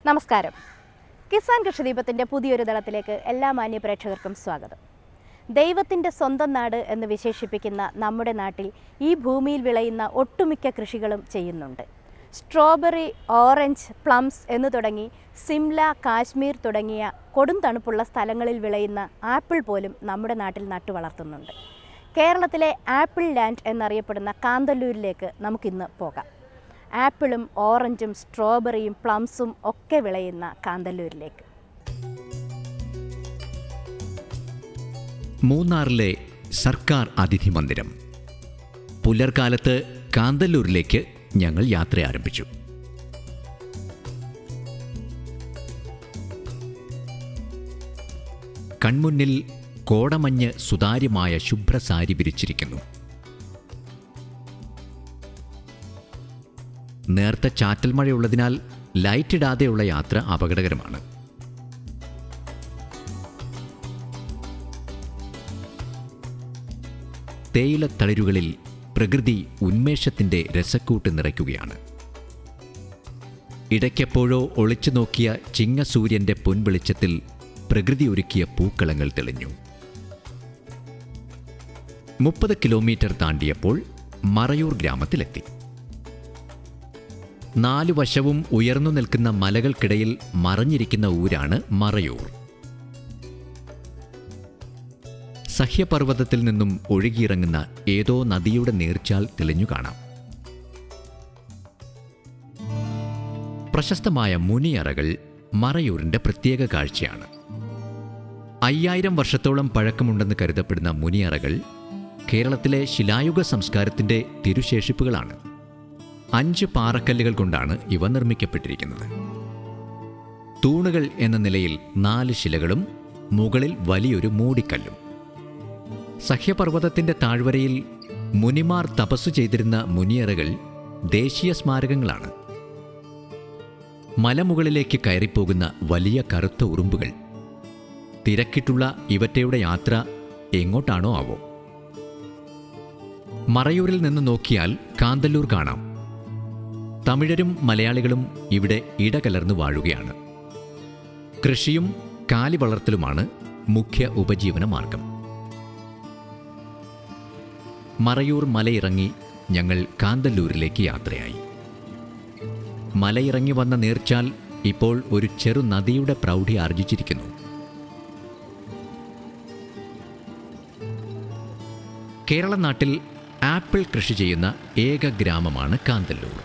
നമസ്കാരം കിസാൻ കൃഷിദീപത്തിൻ്റെ പുതിയൊരു ദളത്തിലേക്ക് എല്ലാ മാന്യ പ്രേക്ഷകർക്കും സ്വാഗതം ദൈവത്തിൻ്റെ സ്വന്തം നാട് എന്ന് വിശേഷിപ്പിക്കുന്ന നമ്മുടെ നാട്ടിൽ ഈ ഭൂമിയിൽ വിളയുന്ന ഒട്ടുമിക്ക കൃഷികളും ചെയ്യുന്നുണ്ട് സ്ട്രോബെറി ഓറഞ്ച് പ്ലംസ് എന്ന് തുടങ്ങി സിംല കാശ്മീർ തുടങ്ങിയ കൊടും തണുപ്പുള്ള സ്ഥലങ്ങളിൽ വിളയുന്ന ആപ്പിൾ പോലും നമ്മുടെ നാട്ടിൽ നട്ടു വളർത്തുന്നുണ്ട് കേരളത്തിലെ ആപ്പിൾ ലാൻഡ് എന്നറിയപ്പെടുന്ന കാന്തല്ലൂരിലേക്ക് നമുക്കിന്ന് പോകാം ആപ്പിളും ഓറഞ്ചും സ്ട്രോബെറിയും പ്ലംസും ഒക്കെ വിളയുന്ന കാന്തല്ലൂരിലേക്ക് മൂന്നാറിലെ സർക്കാർ അതിഥി മന്ദിരം പുലർക്കാലത്ത് കാന്തല്ലൂരിലേക്ക് ഞങ്ങൾ യാത്ര ആരംഭിച്ചു കൺമുന്നിൽ കോടമഞ്ഞ് സുതാര്യമായ ശുഭ്രസാരി വിരിച്ചിരിക്കുന്നു നേർത്ത ചാറ്റൽ മഴയുള്ളതിനാൽ ലൈറ്റ് ഇടാതെയുള്ള യാത്ര അപകടകരമാണ് തേയിലത്തളിരുകളിൽ പ്രകൃതി ഉന്മേഷത്തിൻ്റെ രസക്കൂട്ട് നിറയ്ക്കുകയാണ് ഇടയ്ക്കെപ്പോഴോ ഒളിച്ചു നോക്കിയ ചിങ്ങസൂര്യൻ്റെ പൊൻവെളിച്ചത്തിൽ പ്രകൃതി ഒരുക്കിയ പൂക്കളങ്ങൾ തെളിഞ്ഞു മുപ്പത് കിലോമീറ്റർ താണ്ടിയപ്പോൾ മറയൂർ ഗ്രാമത്തിലെത്തി നാലു വശവും ഉയർന്നു നിൽക്കുന്ന മലകൾക്കിടയിൽ മറഞ്ഞിരിക്കുന്ന ഊരാണ് മറയൂർ സഹ്യപർവ്വതത്തിൽ നിന്നും ഒഴുകിയിറങ്ങുന്ന ഏതോ നദിയുടെ നീർച്ചാൽ തെളിഞ്ഞു കാണാം പ്രശസ്തമായ മുനിയറകൾ മറയൂരിന്റെ പ്രത്യേക കാഴ്ചയാണ് അയ്യായിരം വർഷത്തോളം പഴക്കമുണ്ടെന്ന് കരുതപ്പെടുന്ന മുനിയറകൾ കേരളത്തിലെ ശിലായുഗ സംസ്കാരത്തിന്റെ തിരുശേഷിപ്പുകളാണ് അഞ്ച് പാറക്കല്ലുകൾ കൊണ്ടാണ് ഇവ നിർമ്മിക്കപ്പെട്ടിരിക്കുന്നത് തൂണുകൾ എന്ന നിലയിൽ നാല് ശിലകളും മുകളിൽ വലിയൊരു മൂടിക്കല്ലും സഹ്യപർവ്വതത്തിന്റെ താഴ്വരയിൽ മുനിമാർ തപസ്സു ചെയ്തിരുന്ന മുനിയറകൾ ദേശീയ സ്മാരകങ്ങളാണ് മലമുകളിലേക്ക് കയറിപ്പോകുന്ന വലിയ കറുത്ത ഉറുമ്പുകൾ തിരക്കിട്ടുള്ള ഇവറ്റയുടെ യാത്ര എങ്ങോട്ടാണോ ആവോ മറയൂരിൽ നിന്ന് നോക്കിയാൽ കാന്തല്ലൂർ കാണാം തമിഴരും മലയാളികളും ഇവിടെ ഇടകലർന്നു വാഴുകയാണ് കൃഷിയും കാലി വളർത്തലുമാണ് മുഖ്യ ഉപജീവന മാർഗം മറയൂർ മലയിറങ്ങി ഞങ്ങൾ കാന്തല്ലൂരിലേക്ക് യാത്രയായി മലയിറങ്ങി വന്ന നീർച്ചാൽ ഇപ്പോൾ ഒരു ചെറു നദിയുടെ പ്രൗഢി ആർജിച്ചിരിക്കുന്നു കേരള നാട്ടിൽ ആപ്പിൾ കൃഷി ചെയ്യുന്ന ഏക ഗ്രാമമാണ് കാന്തല്ലൂർ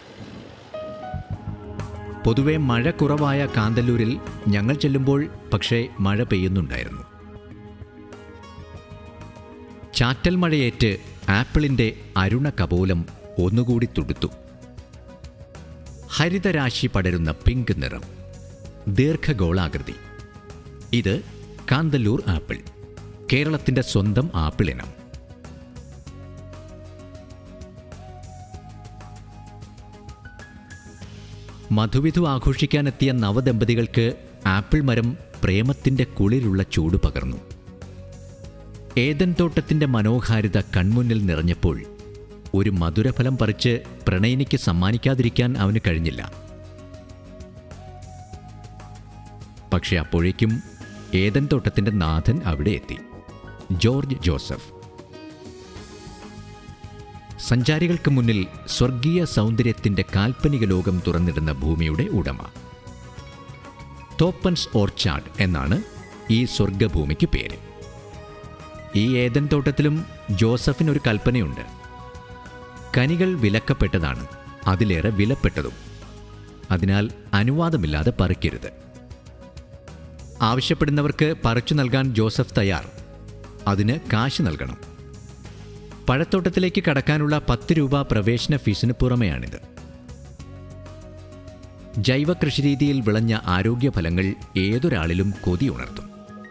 പൊതുവെ മഴ കുറവായ കാന്തല്ലൂരിൽ ഞങ്ങൾ ചെല്ലുമ്പോൾ പക്ഷേ മഴ പെയ്യുന്നുണ്ടായിരുന്നു ചാറ്റൽ മഴയേറ്റ് ആപ്പിളിൻ്റെ അരുണ കപോലം ഒന്നുകൂടി തുടുത്തു ഹരിതരാശി പടരുന്ന പിങ്ക് നിറം ദീർഘഗോളാകൃതി ഇത് കാന്തല്ലൂർ ആപ്പിൾ കേരളത്തിൻ്റെ സ്വന്തം ആപ്പിൾ ഇനം മധുവിധു ആഘോഷിക്കാനെത്തിയ നവദമ്പതികൾക്ക് ആപ്പിൾ മരം പ്രേമത്തിൻ്റെ കുളിരുള്ള ചൂട് പകർന്നു ഏതൻ തോട്ടത്തിൻ്റെ മനോഹാരിത കൺമുന്നിൽ നിറഞ്ഞപ്പോൾ ഒരു മധുരഫലം പറിച്ച് പ്രണയിനിക്ക് സമ്മാനിക്കാതിരിക്കാൻ അവന് കഴിഞ്ഞില്ല പക്ഷെ അപ്പോഴേക്കും ഏതൻ തോട്ടത്തിൻ്റെ നാഥൻ അവിടെ എത്തി ജോർജ് ജോസഫ് സഞ്ചാരികൾക്ക് മുന്നിൽ സ്വർഗീയ സൗന്ദര്യത്തിൻ്റെ കാൽപ്പനിക ലോകം തുറന്നിടുന്ന ഭൂമിയുടെ ഉടമ തോപ്പൻസ് ഓർച്ചാർഡ് എന്നാണ് ഈ സ്വർഗഭൂമിക്ക് പേര് ഈ ഏതൻ തോട്ടത്തിലും ജോസഫിനൊരു കൽപ്പനയുണ്ട് കനികൾ വിലക്കപ്പെട്ടതാണ് അതിലേറെ വിലപ്പെട്ടതും അതിനാൽ അനുവാദമില്ലാതെ പറിക്കരുത് ആവശ്യപ്പെടുന്നവർക്ക് പറിച്ചു നൽകാൻ ജോസഫ് തയ്യാർ അതിന് കാശ് നൽകണം പഴത്തോട്ടത്തിലേക്ക് കടക്കാനുള്ള പത്ത് രൂപ പ്രവേശന ഫീസിന് പുറമെയാണിത് ജൈവ കൃഷിരീതിയിൽ വിളഞ്ഞ ആരോഗ്യഫലങ്ങൾ ഏതൊരാളിലും കൊതി ഉണർത്തും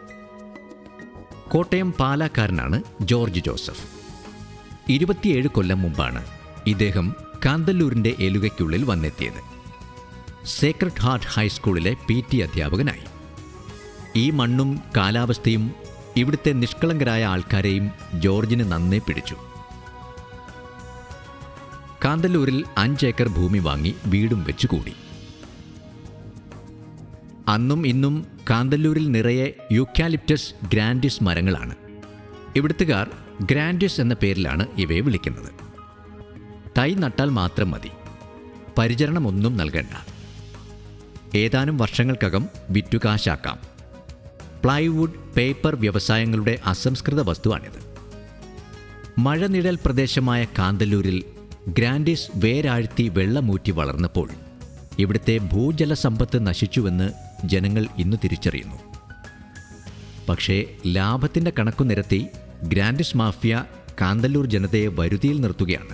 കോട്ടയം പാലാക്കാരനാണ് ജോർജ് ജോസഫ് ഇരുപത്തിയേഴ് കൊല്ലം മുമ്പാണ് ഇദ്ദേഹം കാന്തല്ലൂരിൻ്റെ എലുകയ്ക്കുള്ളിൽ വന്നെത്തിയത് സേക്രഡ് ഹാർട്ട് ഹൈസ്കൂളിലെ പി ടി അധ്യാപകനായി ഈ മണ്ണും കാലാവസ്ഥയും ഇവിടുത്തെ നിഷ്കളങ്കരായ ആൾക്കാരെയും ജോർജിന് നന്നേ പിടിച്ചു കാന്തല്ലൂരിൽ അഞ്ചേക്കർ ഭൂമി വാങ്ങി വീടും വെച്ചുകൂടി അന്നും ഇന്നും കാന്തല്ലൂരിൽ നിറയെ യൂക്കാലിപ്റ്റസ് ഗ്രാൻഡിസ് മരങ്ങളാണ് ഇവിടുത്തുകാർ ഗ്രാൻഡിസ് എന്ന പേരിലാണ് ഇവയെ വിളിക്കുന്നത് തൈ നട്ടാൽ മാത്രം മതി പരിചരണമൊന്നും നൽകണ്ട ഏതാനും വർഷങ്ങൾക്കകം വിറ്റുകാശാക്കാം പ്ലൈവുഡ് പേപ്പർ വ്യവസായങ്ങളുടെ അസംസ്കൃത വസ്തുവാണിത് മഴനിഴൽ പ്രദേശമായ കാന്തല്ലൂരിൽ ഗ്രാൻഡിസ് വേരാഴ്ത്തി വെള്ളമൂറ്റി വളർന്നപ്പോൾ ഇവിടുത്തെ ഭൂജല സമ്പത്ത് നശിച്ചുവെന്ന് ജനങ്ങൾ ഇന്ന് തിരിച്ചറിയുന്നു പക്ഷേ ലാഭത്തിൻ്റെ കണക്കു നിരത്തി ഗ്രാൻഡിസ് മാഫിയ കാന്തല്ലൂർ ജനതയെ വരുതിയിൽ നിർത്തുകയാണ്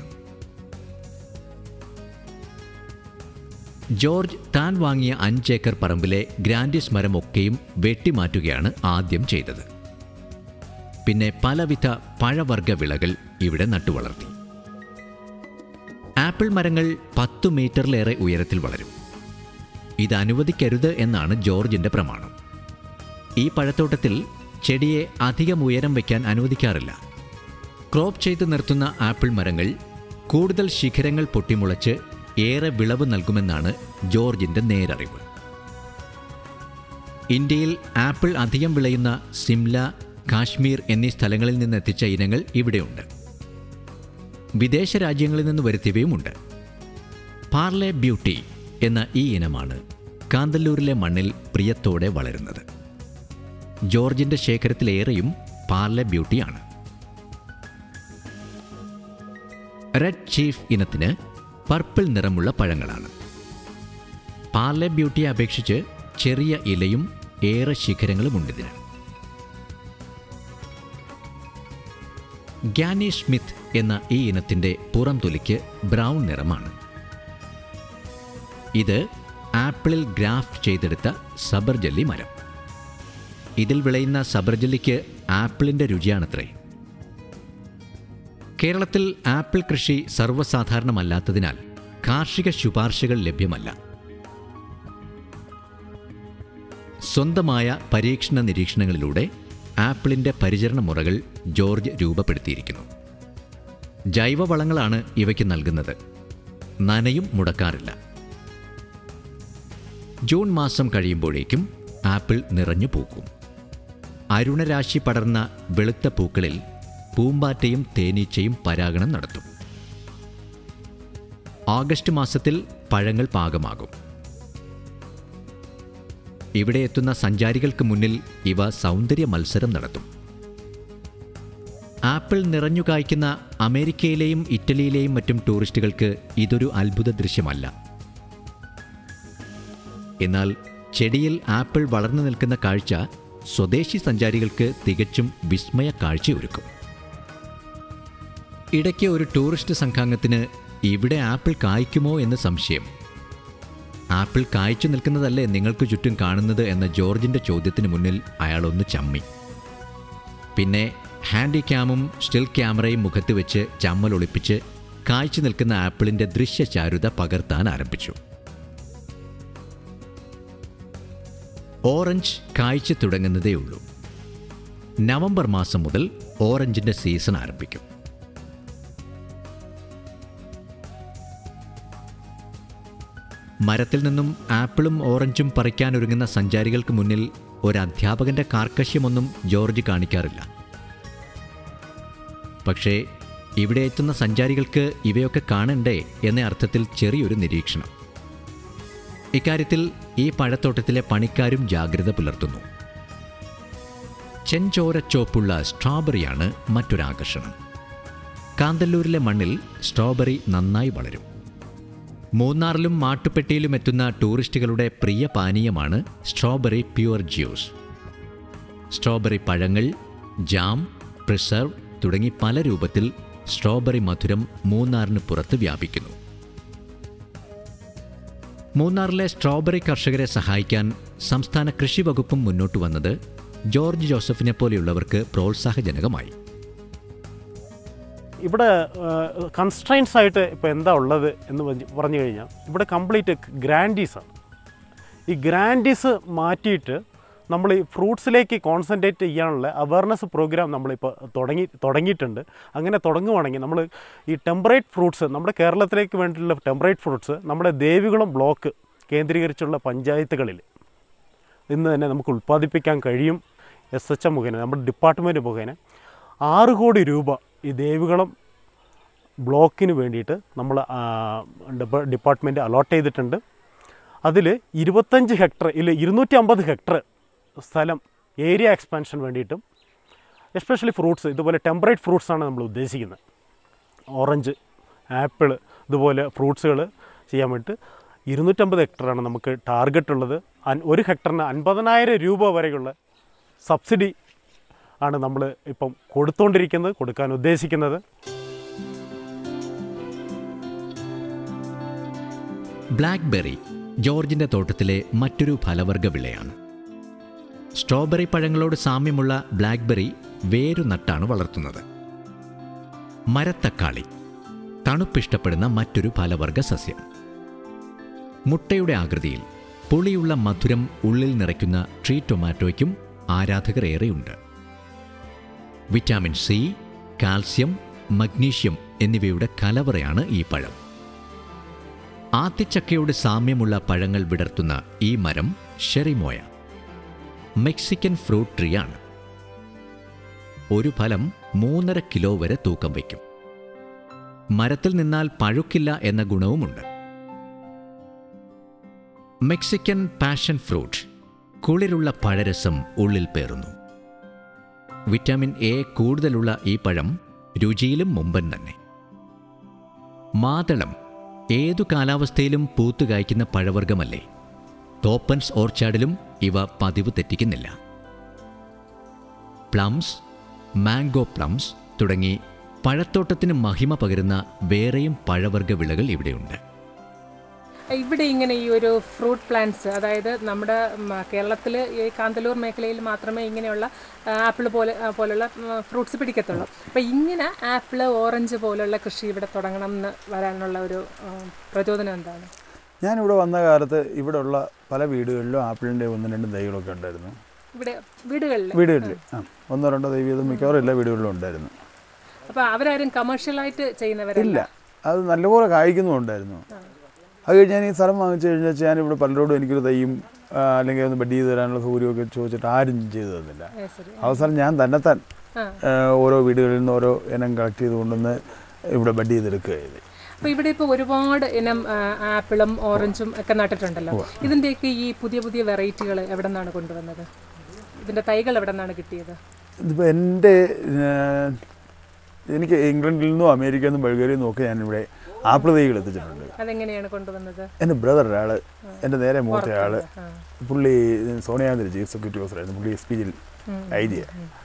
ജോർജ് താൻ വാങ്ങിയ അഞ്ചേക്കർ പറമ്പിലെ ഗ്രാൻഡിസ് മരമൊക്കെയും വെട്ടിമാറ്റുകയാണ് ആദ്യം ചെയ്തത് പിന്നെ പലവിധ പഴവർഗ വിളകൾ ഇവിടെ നട്ടുവളർത്തി ആപ്പിൾ മരങ്ങൾ പത്തു മീറ്ററിലേറെ ഉയരത്തിൽ വളരും ഇത് അനുവദിക്കരുത് എന്നാണ് ജോർജിന്റെ പ്രമാണം ഈ പഴത്തോട്ടത്തിൽ ചെടിയെ അധികം ഉയരം വയ്ക്കാൻ അനുവദിക്കാറില്ല ക്രോപ്പ് ചെയ്ത് നിർത്തുന്ന ആപ്പിൾ മരങ്ങൾ കൂടുതൽ ശിഖരങ്ങൾ പൊട്ടിമുളച്ച് ഏറെ വിളവ് നൽകുമെന്നാണ് ജോർജിന്റെ നേരറിവ് ഇന്ത്യയിൽ ആപ്പിൾ അധികം വിളയുന്ന സിംല കാശ്മീർ എന്നീ സ്ഥലങ്ങളിൽ നിന്നെത്തിച്ച ഇനങ്ങൾ ഇവിടെയുണ്ട് വിദേശ രാജ്യങ്ങളിൽ നിന്ന് വരുത്തിയവയുമുണ്ട് പാർലെ ബ്യൂട്ടി എന്ന ഈ ഇനമാണ് കാന്തല്ലൂരിലെ മണ്ണിൽ പ്രിയത്തോടെ വളരുന്നത് ജോർജിന്റെ ശേഖരത്തിലേറെയും പാർലെ ബ്യൂട്ടിയാണ് റെഡ് ചീഫ് ഇനത്തിന് പർപ്പിൾ നിറമുള്ള പഴങ്ങളാണ് പാർലെ ബ്യൂട്ടിയെ അപേക്ഷിച്ച് ചെറിയ ഇലയും ഏറെ ശിഖരങ്ങളുമുണ്ടിതിന് ഗ്യാനി സ്മിത്ത് എന്ന ഈ ഇനത്തിൻ്റെ പുറം തൊലിക്ക് ബ്രൗൺ നിറമാണ് ഇത് ആപ്പിളിൽ ഗ്രാഫ്റ്റ് ചെയ്തെടുത്ത സബർജല്ലി മരം ഇതിൽ വിളയുന്ന സബർജല്ലിക്ക് ആപ്പിളിൻ്റെ രുചിയാണത്രേ കേരളത്തിൽ ആപ്പിൾ കൃഷി സർവ്വസാധാരണമല്ലാത്തതിനാൽ കാർഷിക ശുപാർശകൾ ലഭ്യമല്ല സ്വന്തമായ പരീക്ഷണ നിരീക്ഷണങ്ങളിലൂടെ ആപ്പിളിൻ്റെ പരിചരണ മുറകൾ ജോർജ് രൂപപ്പെടുത്തിയിരിക്കുന്നു ജൈവവളങ്ങളാണ് ഇവയ്ക്ക് നൽകുന്നത് നനയും മുടക്കാറില്ല ജൂൺ മാസം കഴിയുമ്പോഴേക്കും ആപ്പിൾ നിറഞ്ഞു പൂക്കും അരുണരാശി പടർന്ന വെളുത്ത പൂക്കളിൽ പൂമ്പാറ്റയും തേനീച്ചയും പരാഗണം നടത്തും ഓഗസ്റ്റ് മാസത്തിൽ പഴങ്ങൾ പാകമാകും ഇവിടെ എത്തുന്ന സഞ്ചാരികൾക്ക് മുന്നിൽ ഇവ സൗന്ദര്യ മത്സരം നടത്തും ആപ്പിൾ നിറഞ്ഞു കായ്ക്കുന്ന അമേരിക്കയിലെയും ഇറ്റലിയിലെയും മറ്റും ടൂറിസ്റ്റുകൾക്ക് ഇതൊരു അത്ഭുത ദൃശ്യമല്ല എന്നാൽ ചെടിയിൽ ആപ്പിൾ വളർന്നു നിൽക്കുന്ന കാഴ്ച സ്വദേശി സഞ്ചാരികൾക്ക് തികച്ചും വിസ്മയ കാഴ്ചയൊരുക്കും ഇടയ്ക്ക് ഒരു ടൂറിസ്റ്റ് സംഘാംഗത്തിന് ഇവിടെ ആപ്പിൾ കായ്ക്കുമോ എന്ന് സംശയം ആപ്പിൾ കായ്ച്ചു നിൽക്കുന്നതല്ലേ നിങ്ങൾക്ക് ചുറ്റും കാണുന്നത് എന്ന ജോർജിന്റെ ചോദ്യത്തിന് മുന്നിൽ അയാളൊന്ന് ചമ്മി പിന്നെ ഹാൻഡി ക്യാമും സ്റ്റിൽ ക്യാമറയും മുഖത്ത് വെച്ച് ചമ്മൽ ഒളിപ്പിച്ച് കായ്ച്ചു നിൽക്കുന്ന ആപ്പിളിന്റെ ദൃശ്യചാരുത പകർത്താൻ ആരംഭിച്ചു ഓറഞ്ച് കായ്ച്ചു തുടങ്ങുന്നതേയുള്ളൂ നവംബർ മാസം മുതൽ ഓറഞ്ചിന്റെ സീസൺ ആരംഭിക്കും മരത്തിൽ നിന്നും ആപ്പിളും ഓറഞ്ചും പറിക്കാനൊരുങ്ങുന്ന സഞ്ചാരികൾക്ക് മുന്നിൽ ഒരു അധ്യാപകന്റെ കാർക്കശ്യമൊന്നും ജോർജ് കാണിക്കാറില്ല പക്ഷേ ഇവിടെ എത്തുന്ന സഞ്ചാരികൾക്ക് ഇവയൊക്കെ കാണണ്ടേ എന്ന അർത്ഥത്തിൽ ചെറിയൊരു നിരീക്ഷണം ഇക്കാര്യത്തിൽ ഈ പഴത്തോട്ടത്തിലെ പണിക്കാരും ജാഗ്രത പുലർത്തുന്നു ചെഞ്ചോരച്ചോപ്പുള്ള സ്ട്രോബെറിയാണ് മറ്റൊരാകർഷണം കാന്തല്ലൂരിലെ മണ്ണിൽ സ്ട്രോബെറി നന്നായി വളരും മൂന്നാറിലും മാട്ടുപ്പെട്ടിയിലും എത്തുന്ന ടൂറിസ്റ്റുകളുടെ പ്രിയ പാനീയമാണ് സ്ട്രോബെറി പ്യുവർ ജ്യൂസ് സ്ട്രോബെറി പഴങ്ങൾ ജാം പ്രിസർവ് തുടങ്ങി പല രൂപത്തിൽ സ്ട്രോബെറി മധുരം മൂന്നാറിന് പുറത്ത് വ്യാപിക്കുന്നു മൂന്നാറിലെ സ്ട്രോബെറി കർഷകരെ സഹായിക്കാൻ സംസ്ഥാന കൃഷി വകുപ്പും മുന്നോട്ട് വന്നത് ജോർജ് ജോസഫിനെ പോലെയുള്ളവർക്ക് പ്രോത്സാഹജനകമായി ഇവിടെ കൺസ്ട്രൈൻസ് ആയിട്ട് ഇപ്പോൾ എന്താ ഉള്ളത് എന്ന് പറഞ്ഞ് പറഞ്ഞു കഴിഞ്ഞാൽ ഇവിടെ കംപ്ലീറ്റ് ഗ്രാൻഡീസാണ് ഈ ഗ്രാൻഡീസ് മാറ്റിയിട്ട് നമ്മൾ ഈ ഫ്രൂട്ട്സിലേക്ക് കോൺസെൻട്രേറ്റ് ചെയ്യാനുള്ള അവയർനെസ് പ്രോഗ്രാം നമ്മളിപ്പോൾ തുടങ്ങി തുടങ്ങിയിട്ടുണ്ട് അങ്ങനെ തുടങ്ങുവാണെങ്കിൽ നമ്മൾ ഈ ടെമ്പറേറ്റ് ഫ്രൂട്ട്സ് നമ്മുടെ കേരളത്തിലേക്ക് വേണ്ടിയിട്ടുള്ള ടെമ്പറേറ്റ് ഫ്രൂട്ട്സ് നമ്മുടെ ദേവികുളം ബ്ലോക്ക് കേന്ദ്രീകരിച്ചുള്ള പഞ്ചായത്തുകളിൽ ഇന്ന് തന്നെ നമുക്ക് ഉൽപ്പാദിപ്പിക്കാൻ കഴിയും എസ് എച്ച് എം മുഖേന നമ്മുടെ ഡിപ്പാർട്ട്മെൻറ്റ് മുഖേന ആറ് കോടി രൂപ ഈ ദേവികുളം ബ്ലോക്കിന് വേണ്ടിയിട്ട് നമ്മൾ ഡിപ്പാർട്ട്മെൻറ്റ് അലോട്ട് ചെയ്തിട്ടുണ്ട് അതിൽ ഇരുപത്തഞ്ച് ഹെക്ടർ ഇല്ല ഇരുന്നൂറ്റി അമ്പത് ഹെക്ടർ സ്ഥലം ഏരിയ എക്സ്പാൻഷൻ വേണ്ടിയിട്ടും എസ്പെഷ്യലി ഫ്രൂട്ട്സ് ഇതുപോലെ ടെമ്പറേറ്റ് ഫ്രൂട്ട്സാണ് നമ്മൾ ഉദ്ദേശിക്കുന്നത് ഓറഞ്ച് ആപ്പിൾ ഇതുപോലെ ഫ്രൂട്ട്സുകൾ ചെയ്യാൻ വേണ്ടിയിട്ട് ഇരുന്നൂറ്റമ്പത് ഹെക്ടറാണ് നമുക്ക് ടാർഗറ്റ് ഉള്ളത് അൻ- ഒരു ഹെക്ടറിന് അൻപതിനായിരം രൂപ വരെയുള്ള സബ്സിഡി ആണ് നമ്മൾ ഇപ്പം കൊടുത്തുകൊണ്ടിരിക്കുന്നത് കൊടുക്കാൻ ഉദ്ദേശിക്കുന്നത് ബ്ലാക്ക്ബെറി ജോർജിന്റെ തോട്ടത്തിലെ മറ്റൊരു ഫലവർഗ വിളയാണ് സ്ട്രോബെറി പഴങ്ങളോട് സാമ്യമുള്ള ബ്ലാക്ക്ബെറി വേരു നട്ടാണ് വളർത്തുന്നത് മരത്തക്കാളി തണുപ്പിഷ്ടപ്പെടുന്ന മറ്റൊരു ഫലവർഗ സസ്യം മുട്ടയുടെ ആകൃതിയിൽ പുളിയുള്ള മധുരം ഉള്ളിൽ നിറയ്ക്കുന്ന ട്രീ ടൊമാറ്റോയ്ക്കും ആരാധകർ ഏറെയുണ്ട് വിറ്റാമിൻ സി കാൽസ്യം മഗ്നീഷ്യം എന്നിവയുടെ കലവറയാണ് ഈ പഴം ആത്തിച്ചക്കയോട് സാമ്യമുള്ള പഴങ്ങൾ വിടർത്തുന്ന ഈ മരം ഷെറിമോയ മെക്സിക്കൻ ഫ്രൂട്ട് ട്രീയാണ് ഒരു ഫലം മൂന്നര കിലോ വരെ തൂക്കം വയ്ക്കും മരത്തിൽ നിന്നാൽ പഴുക്കില്ല എന്ന ഗുണവുമുണ്ട് മെക്സിക്കൻ പാഷൻ ഫ്രൂട്ട് കുളിരുള്ള പഴരസം ഉള്ളിൽ പേറുന്നു വിറ്റാമിൻ എ കൂടുതലുള്ള ഈ പഴം രുചിയിലും മുമ്പൻ തന്നെ മാതളം ഏതു കാലാവസ്ഥയിലും പൂത്തുകായ്ക്കുന്ന പഴവർഗമല്ലേ തോപ്പൻസ് ഓർച്ചാർഡിലും ഇവ പതിവ് തെറ്റിക്കുന്നില്ല പ്ലംസ് മാംഗോ പ്ലംസ് തുടങ്ങി പഴത്തോട്ടത്തിന് മഹിമ പകരുന്ന വേറെയും പഴവർഗ വിളകൾ ഇവിടെയുണ്ട് ഇവിടെ ഇങ്ങനെ ഈ ഒരു ഫ്രൂട്ട് പ്ലാന്റ്സ് അതായത് നമ്മുടെ കേരളത്തിൽ ഈ കാന്തല്ലൂർ മേഖലയിൽ മാത്രമേ ഇങ്ങനെയുള്ള ആപ്പിൾ പോലെ ആ, പോലുള്ള ഫ്രൂട്ട്സ് പിടിക്കത്തുള്ളൂ അപ്പോൾ ഇങ്ങനെ ആപ്പിൾ ഓറഞ്ച് പോലുള്ള കൃഷി ഇവിടെ തുടങ്ങണം എന്ന് വരാനുള്ള ഒരു ആ, പ്രചോദനം എന്താണ് ഞാനിവിടെ വന്ന കാലത്ത് ഇവിടെ ഉള്ള പല വീടുകളിലും ആപ്പിളിൻ്റെ ഒന്നും രണ്ടും തൈകളൊക്കെ ഉണ്ടായിരുന്നു ഇവിടെ വീടുകളിൽ വീടുകളിൽ ആ ഒന്നോ രണ്ടോ തൈ വീതം മിക്കവാറും എല്ലാ വീടുകളിലും ഉണ്ടായിരുന്നു അപ്പോൾ അവരാരും കമേഴ്ഷ്യലായിട്ട് ചെയ്യുന്നവരല്ല ഇല്ല അത് നല്ലപോലെ കായ്ക്കുന്നുണ്ടായിരുന്നു അത് കഴിഞ്ഞ് ഞാൻ ഈ സ്ഥലം വാങ്ങിച്ചു കഴിഞ്ഞാൽ ഞാനിവിടെ പലരോടും എനിക്കൊരു തൈയും ആ, അല്ലെങ്കിൽ ഒന്ന് ബഡ് ചെയ്ത് തരാനുള്ള സൗകര്യമൊക്കെ ചോദിച്ചിട്ട് ആരും ചെയ്തു തന്നില്ല ഏ, ശരി അവസാനം ഞാൻ തന്നെത്താൻ ആ ആ, ഓരോ വീടുകളിൽ നിന്ന് ഓരോ ഇനം കളക്ട് ചെയ്ത് കൊണ്ടുവന്ന് ഇവിടെ ബഡ് ചെയ്തെടുക്കുക ചെയ്ത് അപ്പോൾ ഇവിടെ ഇപ്പോൾ ഒരുപാട് ഇനം ആ, ആപ്പിളും ഓറഞ്ചും ഒക്കെ നട്ടിട്ടുണ്ടല്ലോ ഇതിൻ്റെയൊക്കെ ഈ പുതിയ പുതിയ വെറൈറ്റികൾ എവിടെ നിന്നാണ് കൊണ്ടുവന്നത് ഇതിൻ്റെ തൈകൾ എവിടെ നിന്നാണ് കിട്ടിയത് ഇതിപ്പോൾ എൻ്റെ ഏഹ്, എനിക്ക് ഇംഗ്ലണ്ടിൽ നിന്നും അമേരിക്കയിൽ നിന്നും ബൾഗേറിയയിൽ നിന്നും ഒക്കെ ഞാനിവിടെ ആപ്പിൾ തൈകൾ എത്തിച്ചിട്ടുണ്ട് അതെങ്ങനെയാണ് കൊണ്ടുവന്നത് എൻ്റെ ബ്രദർ ഒരാൾ എൻ്റെ നേരെ മൂത്ത ആൾ ആ. പുള്ളി സോണിയാഗാന്ധി ചീഫ് സെക്യൂരിറ്റി ഓഫീസറായിരുന്നു പുള്ളി എസ് പി ജിയിൽ ഐ ജി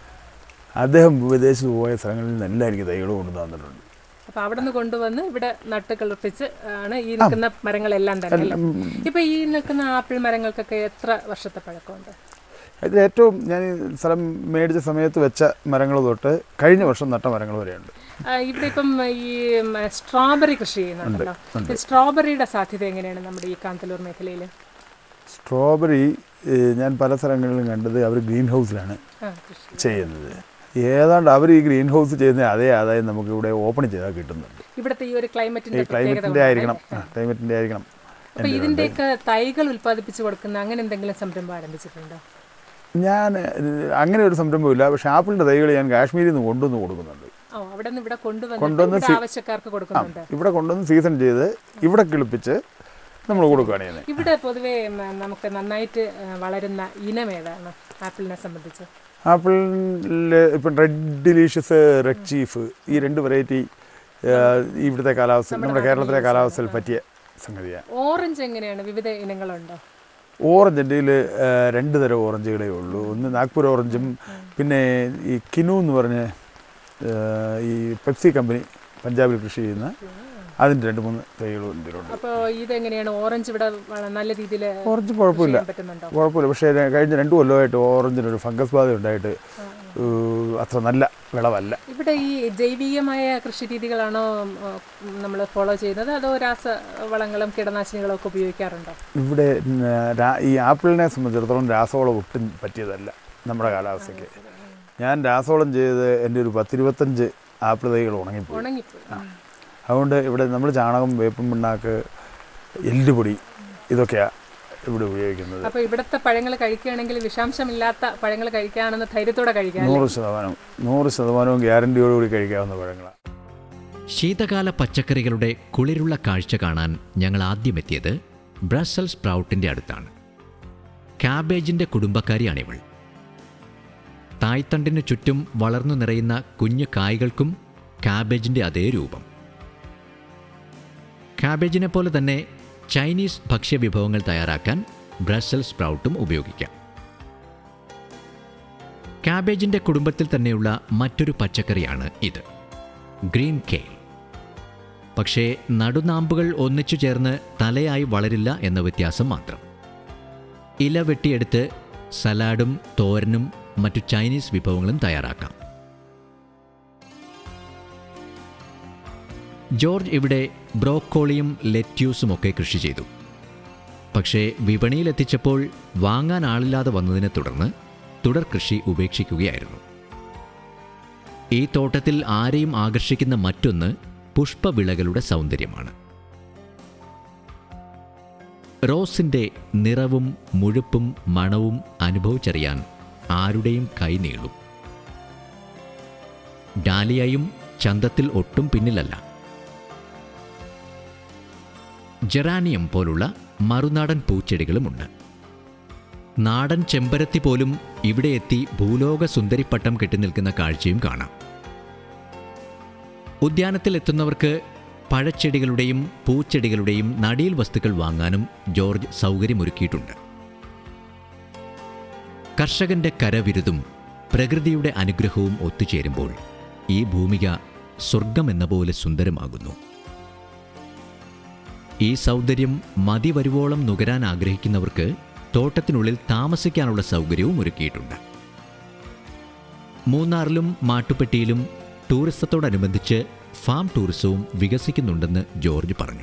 അദ്ദേഹം വിദേശത്ത് പോയ സ്ഥലങ്ങളിൽ നിന്നെല്ലാം എനിക്ക് തൈകൾ കൊണ്ടു തന്നിട്ടുണ്ട് അപ്പൊ അവിടെ നിന്ന് കൊണ്ടുവന്ന് ഇവിടെ നട്ട് കിളിപ്പിച്ച് ആണ് ഈ നിൽക്കുന്ന മരങ്ങളെല്ലാം തന്നെ അല്ലേ ഇപ്പൊ ഈ നിൽക്കുന്ന ആപ്പിൾ മരങ്ങൾക്കൊക്കെ എത്ര വർഷത്തെ പഴക്കമുണ്ട് അതിൽ ഏറ്റവും ഞാൻ ഈ സ്ഥലം മേടിച്ച സമയത്ത് വെച്ച മരങ്ങൾ തൊട്ട് കഴിഞ്ഞ വർഷം നട്ട മരങ്ങൾ വരെയുണ്ട് ആ, ഇവിടെ ഇപ്പം ഈ ഉം, സ്ട്രോബെറി കൃഷി ചെയ്യുന്നുണ്ടല്ലോ ഈ സ്ട്രോബെറിയുടെ സാധ്യത എങ്ങനെയാണ് നമ്മുടെ ഈ കാന്തല്ലൂർ മേഖലയിൽ സ്ട്രോബെറി ഏഹ്, ഞാൻ പല സ്ഥലങ്ങളിലും കണ്ടത് അവർ ഗ്രീൻ ഹൗസിലാണ് ആ കൃഷി ചെയ്യുന്നത് ഏതാണ്ട് അവർ ഈ ഗ്രീൻ ഹൗസ് ചെയ്യുന്ന അതേ ആദായം നമുക്ക് ഇവിടെ ഓപ്പൺ ചെയ്താൽ കിട്ടുന്നുണ്ട് ഇവിടുത്തെ ഈ ഒരു ഈ ക്ലൈമറ്റിന്റെ പ്രത്യേകത ക്ലൈമറ്റിൻ്റെ ആയിരിക്കണം ക്ലൈമറ്റിൻ്റെ ആയിരിക്കണം അപ്പൊ ഇതിന്റെയൊക്കെ തൈകൾ ഉൽപ്പാദിപ്പിച്ച് കൊടുക്കുന്ന അങ്ങനെ എന്തെങ്കിലും സംരംഭം ആരംഭിച്ചിട്ടുണ്ടോ ഞാൻ ഏഹ്, അങ്ങനെ ഒരു സംരംഭമില്ല പക്ഷേ ആപ്പിളിൻ്റെ തൈകൾ ഞാൻ കാശ്മീരിൽ നിന്ന് കൊണ്ടുവന്ന് കൊടുക്കുന്നുണ്ട് ഓ അവിടെ നിന്ന് ഇവിടെ കൊണ്ടുവന്ന് കൊണ്ടുവന്ന് ഇവിടെ സി- ആവശ്യക്കാർക്ക് കൊടുക്കുന്നുണ്ട് ഇവിടെ കൊണ്ടുവന്ന് സീസൺ ചെയ്ത് ഇവിടെ കിളിപ്പിച്ച് നമ്മൾ കൊടുക്കുകയാണ് ചെയ്യുന്നത് ഇവിടെ പൊതുവേ ഉം, നമുക്ക് നന്നായിട്ട് ആ, വളരുന്ന ഇനം ഏതാണ് ആപ്പിളിനെ സംബന്ധിച്ച് ആപ്പിളിൽ ഇപ്പം റെഡ് ഡിലീഷ്യസ് റെഡ് ചീഫ് ഈ രണ്ട് വെറൈറ്റി ഇവിടുത്തെ കാലാവസ്ഥ നമ്മുടെ കേരളത്തിലെ കാലാവസ്ഥയിൽ പറ്റിയ സംഗതിയാണ് ഓറഞ്ച് എങ്ങനെയാണ് വിവിധ ഇനങ്ങളുണ്ടോ ഓറഞ്ച് എൻ്റെ കയ്യിൽ രണ്ട് തരം ഓറഞ്ചുകളേ ഉള്ളൂ ഒന്ന് നാഗ്പൂർ ഓറഞ്ചും പിന്നെ ഈ കിനു എന്ന് പറഞ്ഞ ആ, ഈ പെപ്സി കമ്പനി പഞ്ചാബിൽ കൃഷി ചെയ്യുന്ന അതിൻ്റെ രണ്ട് മൂന്ന് തൈകളും എൻ്റെ കയ്യിലുണ്ട് അപ്പോൾ ഇതെങ്ങനെയാണ് ഓറഞ്ച് ഇവിടെ വള- നല്ല രീതിയിൽ ഓറഞ്ച് കുഴപ്പമില്ല പറ്റുന്നുണ്ടോ കുഴപ്പമില്ല പക്ഷേ ര- കഴിഞ്ഞ രണ്ട് കൊല്ലമായിട്ട് ഓറഞ്ചിനൊരു ഫംഗസ് ബാധ ഉണ്ടായിട്ട് ഏഹ്, അത്ര നല്ല വിളവല്ല ഇവിടെ ഈ ജൈവികമായ കൃഷി രീതികളാണോ നമ്മൾ ഫോളോ ചെയ്യുന്നത് അതോ രാസവളങ്ങളും കീടനാശിനികളും ഒക്കെ ഉപയോഗിക്കാറുണ്ടോ ഇവിടെ ഉം, രാ- ഈ ആപ്പിളിനെ സംബന്ധിച്ചിടത്തോളം രാസവളം ഒട്ടും പറ്റിയതല്ല നമ്മുടെ കാലാവസ്ഥയ്ക്ക് ഞാൻ രാസവളം ചെയ്ത് എൻ്റെ ഒരു പത്തിരുപത്തഞ്ച് ആപ്പിൾ തൈകൾ ഉണങ്ങിപ്പോയി ഉണങ്ങിപ്പോയി അതുകൊണ്ട് ഇവിടെ നമ്മൾ ചാണകം വേപ്പും പിണ്ണാക്ക് എല്ലുപൊടി ഇതൊക്കെയാണ് ഇവിടെ ഉപയോഗിക്കുന്നത് അപ്പൊ ഇവിടുത്തെ പഴങ്ങൾ കഴിക്കുകയാണെങ്കിൽ വിഷാംശമില്ലാത്ത പഴങ്ങൾ കഴിക്കാണെന്ന് ധൈര്യത്തോടെ കഴിക്കാം അല്ലേ? നൂറ് ശതമാനം നൂറ് ശതമാനവും ഗ്യാരണ്ടിയോടുകൂടി കഴിക്കാവുന്ന പഴങ്ങളാണ് ശീതകാല പച്ചക്കറികളുടെ കുളിരുള്ള കാഴ്ച കാണാൻ ഞങ്ങൾ ആദ്യം എത്തിയത് ബ്രസൽ സ്പ്രൗട്ടിൻ്റെ അടുത്താണ് ക്യാബേജിൻ്റെ കുടുംബക്കാരിയാണിവൾ തായ്തണ്ടിന് ചുറ്റും വളർന്നു നിറയുന്ന കുഞ്ഞു കായ്കൾക്കും ക്യാബേജിൻ്റെ അതേ രൂപം ക്യാബേജിനെ പോലെ തന്നെ ചൈനീസ് ഭക്ഷ്യവിഭവങ്ങൾ തയ്യാറാക്കാൻ ബ്രസൽ സ്പ്രൗട്ടും ഉപയോഗിക്കാം ക്യാബേജിൻ്റെ കുടുംബത്തിൽ തന്നെയുള്ള മറ്റൊരു പച്ചക്കറിയാണ് ഇത് ഗ്രീൻ കെയിൽ പക്ഷേ നടുനാമ്പുകൾ ഒന്നിച്ചു ചേർന്ന് തലയായി വളരില്ല എന്ന വ്യത്യാസം മാത്രം ഇല വെട്ടിയെടുത്ത് സലാഡും തോരനും മറ്റു ചൈനീസ് വിഭവങ്ങളും തയ്യാറാക്കാം ജോർജ് ഇവിടെ ബ്രോക്കോളിയും ലെറ്റ്യൂസും ഒക്കെ കൃഷി ചെയ്തു പക്ഷേ വിപണിയിലെത്തിച്ചപ്പോൾ വാങ്ങാൻ ആളില്ലാതെ വന്നതിനെ തുടർന്ന് തുടർ കൃഷി ഉപേക്ഷിക്കുകയായിരുന്നു ഈ തോട്ടത്തിൽ ആരെയും ആകർഷിക്കുന്ന മറ്റൊന്ന് പുഷ്പവിളകളുടെ സൗന്ദര്യമാണ് റോസിൻ്റെ നിറവും മുഴുപ്പും മണവും അനുഭവിച്ചറിയാൻ ആരുടെയും കൈ നീളും ഡാലിയയും ചന്തത്തിൽ ഒട്ടും പിന്നിലല്ല ജെറാനിയം പോലുള്ള മറുനാടൻ പൂച്ചെടികളുമുണ്ട് നാടൻ ചെമ്പരത്തി പോലും ഇവിടെ എത്തി ഭൂലോക സുന്ദരിപ്പട്ടം കെട്ടി നിൽക്കുന്ന കാഴ്ചയും കാണാം ഉദ്യാനത്തിൽ എത്തുന്നവർക്ക് പഴച്ചെടികളുടെയും പൂച്ചെടികളുടെയും നടീൽ വസ്തുക്കൾ വാങ്ങാനും ജോർജ് സൗകര്യമൊരുക്കിയിട്ടുണ്ട് കർഷകന്റെ കരവിരുതും പ്രകൃതിയുടെ അനുഗ്രഹവും ഒത്തുചേരുമ്പോൾ ഈ ഭൂമിക സ്വർഗമെന്ന പോലെ സുന്ദരമാകുന്നു ഈ സൗന്ദര്യം മതി വരുവോളം നുകരാൻ ആഗ്രഹിക്കുന്നവർക്ക് തോട്ടത്തിനുള്ളിൽ താമസിക്കാനുള്ള സൗകര്യവും ഒരുക്കിയിട്ടുണ്ട് മൂന്നാറിലും മാട്ടുപ്പെട്ടിയിലും ടൂറിസത്തോടനുബന്ധിച്ച് ഫാം ടൂറിസവും വികസിക്കുന്നുണ്ടെന്ന് ജോർജ് പറഞ്ഞു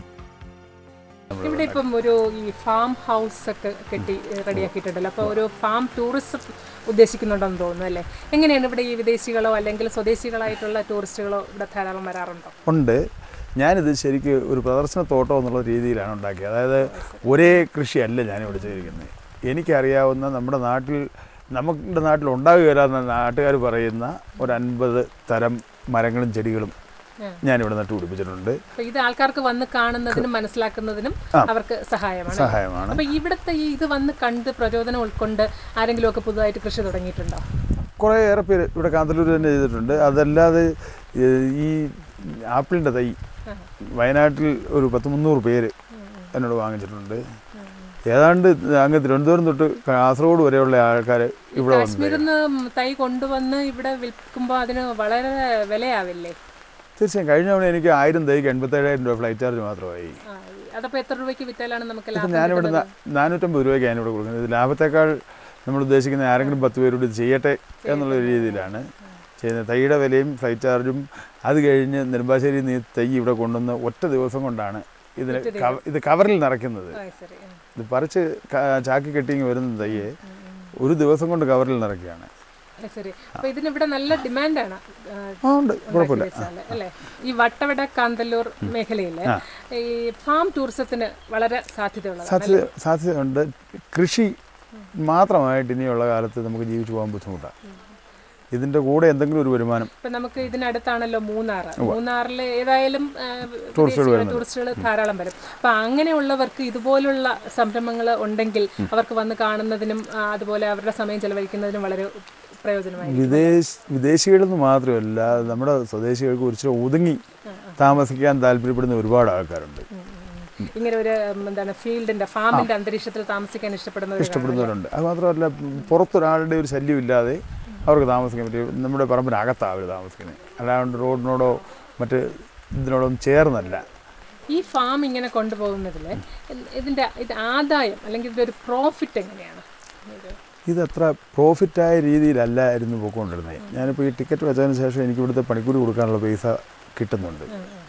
ഇവിടെ ഇപ്പം ഒരു ഈ ഫാം ഹൗസ് ഒക്കെ കെട്ടി റെഡിയാക്കിയിട്ടുണ്ടല്ലോ അപ്പോൾ ഒരു ഫാം ടൂറിസം ഉദ്ദേശിക്കുന്നുണ്ടെന്ന് തോന്നുന്നു അല്ലേ എങ്ങനെയാണ് ഇവിടെ ഈ വിദേശികളോ അല്ലെങ്കിൽ സ്വദേശികളായിട്ടുള്ള ടൂറിസ്റ്റുകളോ ഇവിടെ ധാരാളം വരാറുണ്ടോ ഉണ്ട് ഞാനിത് ശരിക്ക് ഒരു പ്രദർശന തോട്ടം എന്നുള്ള രീതിയിലാണ് ഉണ്ടാക്കിയത് അതായത് ഒരേ കൃഷിയല്ല ഞാനിവിടെ ചെയ്തിരിക്കുന്നത് എനിക്കറിയാവുന്ന നമ്മുടെ നാട്ടിൽ നമ്മുടെ നാട്ടിൽ ഉണ്ടാകുകയില്ല എന്ന് നാട്ടുകാർ പറയുന്ന ഒരു അൻപത് തരം മരങ്ങളും ചെടികളും ഉം. ഞാനിവിടെ നട്ടു പിടിപ്പിച്ചിട്ടുണ്ട് അപ്പോൾ ഇത് ആൾക്കാർക്ക് വന്ന് കാണുന്നതിനും മനസ്സിലാക്കുന്നതിനും അവർക്ക് സഹായമാണ് സഹായമാണ് അപ്പോൾ ഇവിടുത്തെ ഈ ഇത് വന്ന് കണ്ട് പ്രചോദനം ഉൾക്കൊണ്ട് ആരെങ്കിലും ഒക്കെ പുതുതായിട്ട് കൃഷി തുടങ്ങിയിട്ടുണ്ടോ കുറേ ഏറെ പേര് ഇവിടെ കാന്തല്ലൂർ തന്നെ ചെയ്തിട്ടുണ്ട് അതല്ലാതെ ഏഹ്, ഈ ആപ്പിളിൻ്റെ തൈ വയനാട്ടിൽ ഒരു പത്ത് മുന്നൂറ് പേര് എന്നോട് വാങ്ങിച്ചിട്ടുണ്ട് ഏതാണ്ട് അങ്ങ് തിരുവനന്തപുരം തൊട്ട് കാസർഗോഡ് വരെയുള്ള ആൾക്കാർ ഇവിടെ വന്നു കാശ്മീരിൽ നിന്ന് തൈ കൊണ്ടുവന്ന് ഇവിടെ വിൽക്കുമ്പോൾ അതിന് വളരെ വിലയാവില്ലേ തീർച്ചയായും കഴിഞ്ഞ തവണ എനിക്ക് ആയിരം തൈക്ക് എൺപത്തേഴായിരം രൂപ ഫ്ലൈറ്റ് ചാർജ് മാത്രമായി ആ, അതപ്പോൾ എത്ര രൂപയ്ക്ക് വിറ്റാലാണ് നമുക്ക് ഇപ്പം ലാഭം ഞാനിവിടെ കിട്ടുന്നത്? നാനൂറ്റമ്പത് രൂപയ്ക്ക് ഞാനിവിടെ കൊടുക്കുന്നത് ഇത് ലാഭത്തേക്കാൾ നമ്മൾ ഉദ്ദേശിക്കുന്ന ആരെങ്കിലും പത്ത് പേരോട് ഇത് ചെയ്യട്ടെ എന്നുള്ള രീതിയിലാണ് ചെയ്യുന്നത് തൈയുടെ വിലയും ഫ്ലൈറ്റ് ചാർജും അത് കഴിഞ്ഞ് നെടുമ്പാശ്ശേരിയിൽ നിന്ന് ഈ തൈ ഇവിടെ കൊണ്ടുവന്ന് ഒറ്റ ദിവസം കൊണ്ടാണ് ഇതിന് കവ- ഇത് കവറിൽ നിറയ്ക്കുന്നത് ആ, ശരി ആ. ഇത് പറിച്ച് ക- ചാക്കി കെട്ടിങ് വരുന്ന തയ്യെ ഒരു ദിവസം കൊണ്ട് കവറിൽ നിറയ്ക്കുകയാണ് ആ, ശരി അപ്പൊ ഇതിന് ഇവിടെ നല്ല ഡിമാൻഡാണ് ആ ഉണ്ട് കുഴപ്പമില്ല അല്ലേ ഈ വട്ടവട കാന്തല്ലൂർ മേഖലയില് ഈ ഫാം ടൂറിസത്തിന് വളരെ സാധ്യതയുള്ളതാണ് സാധ്യത സാധ്യതയുണ്ട് കൃഷി മാത്രമായിട്ട് ഇനിയുള്ള കാലത്ത് നമുക്ക് ജീവിച്ചു പോകാൻ ബുദ്ധിമുട്ടാണ് ഇതിൻ്റെ കൂടെ എന്തെങ്കിലും ഒരു വരുമാനം ഇപ്പൊ നമുക്ക് ഇതിനടുത്താണല്ലോ മൂന്നാറ് മൂന്നാറിൽ ഏതായാലും ടൂറിസ്റ്റുകൾ വരുന്നത്. ടൂറിസ്റ്റുകൾ ധാരാളം വരും അപ്പൊ അങ്ങനെയുള്ളവർക്ക് ഇതുപോലുള്ള സംരംഭങ്ങൾ ഉണ്ടെങ്കിൽ അവർക്ക് വന്ന് കാണുന്നതിനും ആ, അതുപോലെ അവരുടെ സമയം ചെലവഴിക്കുന്നതിനും വളരെ പ്രയോജനമായി വിദേശ വിദേശികളിൽ നിന്ന് മാത്രമല്ല നമ്മുടെ സ്വദേശികൾക്ക് കുറച്ച് ഒതുങ്ങി താമസിക്കാൻ താല്പര്യപ്പെടുന്ന ഒരുപാട് ആൾക്കാരുണ്ട് ഇങ്ങനെ ഒരു ഉം, എന്താണ് ഫീൽഡിന്റെ ഫാമിന്റെ അന്തരീക്ഷത്തിൽ താമസിക്കാൻ ഇഷ്ടപ്പെടുന്നവർ ഇഷ്ടപ്പെടുന്നവരുണ്ട് അത് മാത്രമല്ല പുറത്തൊരാളുടെ ഒരു ശല്യമില്ലാതെ അവർക്ക് താമസിക്കാൻ പറ്റും നമ്മുടെ പറമ്പിനകത്താണ് അവർ താമസിക്കുന്നത് അല്ലാണ്ട് റോഡിനോടോ മറ്റ് ഇതിനോടൊന്നും ചേർന്നല്ല ഈ ഫാം ഇങ്ങനെ കൊണ്ടുപോകുന്നതിൽ ഇതിന്റെ ഇത് ആദായം അല്ലെങ്കിൽ ഇതിന്റെ ഒരു പ്രോഫിറ്റ് എങ്ങനെയാണ് ഇത് ഇതത്ര പ്രോഫിറ്റായ രീതിയിലല്ലായിരുന്നു പോയിക്കൊണ്ടിരുന്നത് ഞാനിപ്പോൾ ഈ ടിക്കറ്റ് വെച്ചതിന് ശേഷം എനിക്ക് ഇവിടുത്തെ പണിക്കൂലി കൊടുക്കാനുള്ള പൈസ കിട്ടുന്നുണ്ട്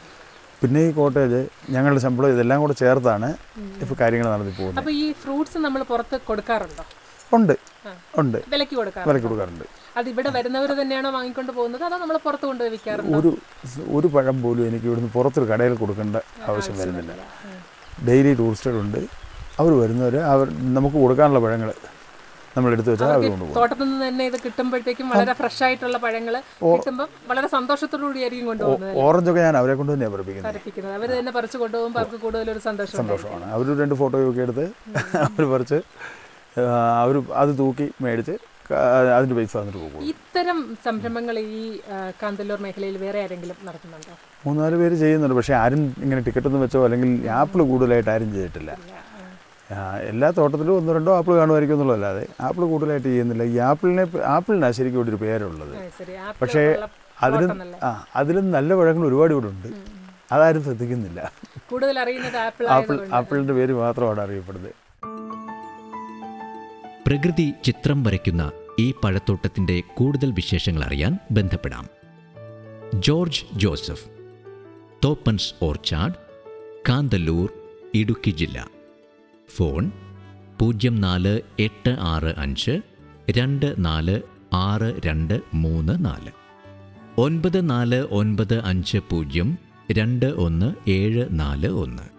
പിന്നെ ഈ കോട്ടേജ് ഞങ്ങളുടെ ശമ്പളം ഇതെല്ലാം കൂടെ ചേർത്താണ് ഇപ്പോൾ കാര്യങ്ങൾ നടത്തി പോകുന്നത് അപ്പൊ ഈ ഫ്രൂട്ട്സ് നമ്മൾ പുറത്ത് കൊടുക്കാറുണ്ടോ ഉണ്ട് ഉണ്ട് വിലക്ക് കൊടുക്കാറുണ്ടോ വിലക്ക് കൊടുക്കാറുണ്ട് അത് ഇവിടെ വരുന്നവർ തന്നെയാണോ വാങ്ങിക്കൊണ്ട് പോകുന്നത് അതോ നമ്മൾ പുറത്ത് കൊണ്ടുപോയി വിൽക്കാറുണ്ടോ ഒരു ഒരു പഴം പോലും എനിക്ക് ഇവിടുന്ന് പുറത്തൊരു കടയിൽ കൊടുക്കേണ്ട ആവശ്യം വരുന്നില്ല ഡെയിലി ടൂറിസ്റ്റുകളുണ്ട് അവർ വരുന്നവർ അവർ നമുക്ക് കൊടുക്കാനുള്ള പഴങ്ങൾ നമ്മൾ എടുത്തു വെച്ചാൽ അവർ അവർക്ക് കൊണ്ടുപോകും തോട്ടത്തിൽ നിന്ന് തന്നെ ഇത് കിട്ടുമ്പോഴത്തേക്കും വളരെ ഫ്രഷ് ആയിട്ടുള്ള പഴങ്ങൾ കിട്ടുമ്പോൾ വളരെ സന്തോഷത്തോടു കൂടിയായിരിക്കും കൊണ്ടുപോകുന്നത് ഓറഞ്ചൊക്കെ ഞാൻ അവരെ കൊണ്ട് തന്നെയാണ് പഠിപ്പിക്കുന്നത് പരപ്പിക്കുന്നത് അവർ തന്നെ പറിച്ച് കൊണ്ടുപോകുമ്പോൾ അവർക്ക് കൂടുതലൊരു സന്തോഷം സന്തോഷമാണ് അവർ രണ്ട് ഫോട്ടോയൊക്കെ എടുത്ത് അവർ പറിച്ച് അവർ അത് തൂക്കി മേടിച്ച് ക- അതിൻ്റെ പൈസ വന്നിട്ട് പോകും ഇത്തരം സംരംഭങ്ങൾ ഈ ആ, കാന്തല്ലൂർ മേഖലയിൽ വേറെ ആരെങ്കിലും നടത്തുന്നുണ്ടോ മൂന്നാല് പേര് ചെയ്യുന്നുണ്ട് പക്ഷേ ആരും ഇങ്ങനെ ടിക്കറ്റ് ഒന്നും വെച്ചോ അല്ലെങ്കിൽ ആപ്പിൾ കൂടുതലായിട്ട് ആരും ചെയ്തിട്ടില്ല ആ, എല്ലാ തോട്ടത്തിലും ഒന്നോ രണ്ടോ ആപ്പിൾ കാണുമായിരിക്കും എന്നുള്ളതല്ലാതെ ആപ്പിൾ കൂടുതലായിട്ട് ചെയ്യുന്നില്ല ഈ ആപ്പിളിനെ ആപ്പിളിനാണ് ശരിക്കും ഇവിടെ ഒരു പേരുള്ളത് ആ, ശരി ആപ്പിൾ പക്ഷേ ഉള്ള അതിലും തോട്ടം നല്ല. ആ അതിലും നല്ല പഴങ്ങൾ ഒരുപാട് ഇവിടെ ഉണ്ട് അതാരും ശ്രദ്ധിക്കുന്നില്ല കൂടുതൽ അറിയുന്നത് ആപ്പിൾ ആപ്പിൾ ആയതുകൊണ്ട് ആപ്പിളിൻ്റെ പേര് മാത്രമാണ് അറിയപ്പെടുന്നത് പ്രകൃതി ചിത്രം വരയ്ക്കുന്ന ഈ പഴത്തോട്ടത്തിൻ്റെ കൂടുതൽ വിശേഷങ്ങൾ അറിയാൻ ബന്ധപ്പെടാം George Joseph Thoppans orchard Kanthalloor Idukki ജില്ല ഫോൺ പൂജ്യം നാല് എട്ട് ആറ് അഞ്ച് രണ്ട് നാല് ആറ് രണ്ട് മൂന്ന് നാല് ഒൻപത് നാല് ഒൻപത് അഞ്ച് പൂജ്യം രണ്ട് ഒന്ന് ഏഴ് നാല് ഒന്ന്